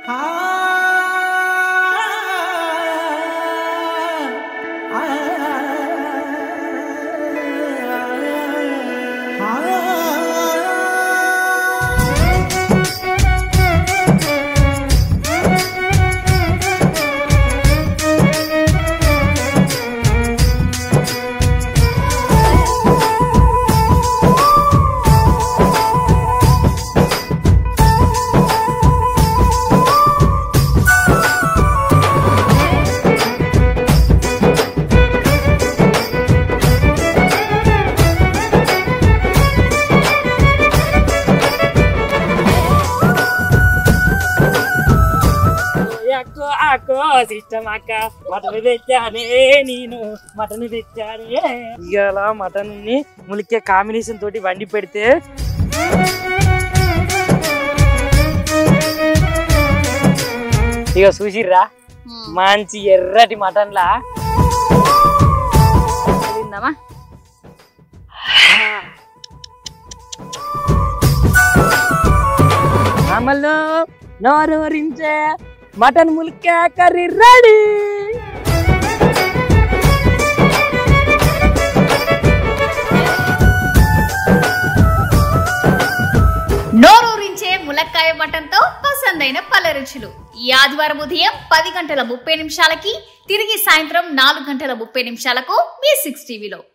అక్కో అక్కో సిస్టమ్ అక్క మటన్ తెచ్చానే నేను మటన్ తెచ్చానే ఇవాళ మటన్ ని ములికే కాంబినేషన్ తోటి వండి పెడితే ఇక చూసిర్రా మంచి ఎర్రటి మటన్ లా తిందామా అమలు నోరూరించే మటన్ ములికే కర్రీ రెడీ నోరూరించే ములక్కాయ మటన్తో పసందైన పల్లె రుచులు ఈ ఆదివారం ఉదయం పది గంటల ముప్పై నిమిషాలకి తిరిగి సాయంత్రం నాలుగు గంటల ముప్పై నిమిషాలకు మీ సిక్స్ టీవీలో